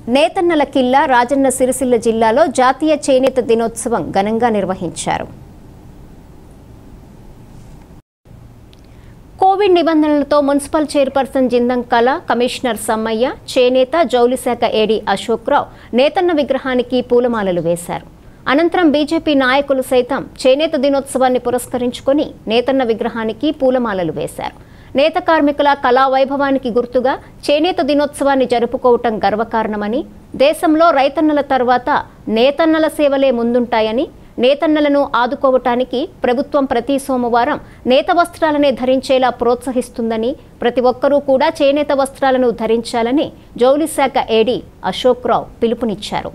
నేతన్నల కిల్లా రాజన్న సిరిసిల్ల జిల్లాలో జాతీయ చేనేత దినోత్సవం ఘనంగా నిర్వహించారు కోవిడ్ నిబంధనలతో municipal chairperson Jindam Kala commissioner Sammaiah చేనేత జౌలి శాఖ ఏడీ అశోక్ రావు నేతన్న విగ్రహానికి పూలమాలలు వేశారు అనంతరం బీజేపీ నాయకులు సైతం చేనేత దినోత్సవాన్ని పురస్కరించుకొని నేతన్న విగ్రహానికి పూలమాలలు వేశారు నేత కార్మికుల కళా వైభవానికి గుర్తుగా చేనేత దినోత్సవాన్ని జరుపుకోవటం గర్వకారణమని దేశంలో రైతన్నల తర్వాత నేతన్నల సేవలే ముందుంటాయని నేతన్నలను ఆదుకోవటానికి ప్రభుత్వం ప్రతి సోమవారం నేత వస్త్రాలనే ధరించేలా ప్రోత్సహిస్తుందని ప్రతి ఒక్కరూ కూడా చేనేత వస్త్రాలను ధరించాలని జౌలి శాఖ ఏడీ అశోక్ రావు పిలుపునిచ్చారు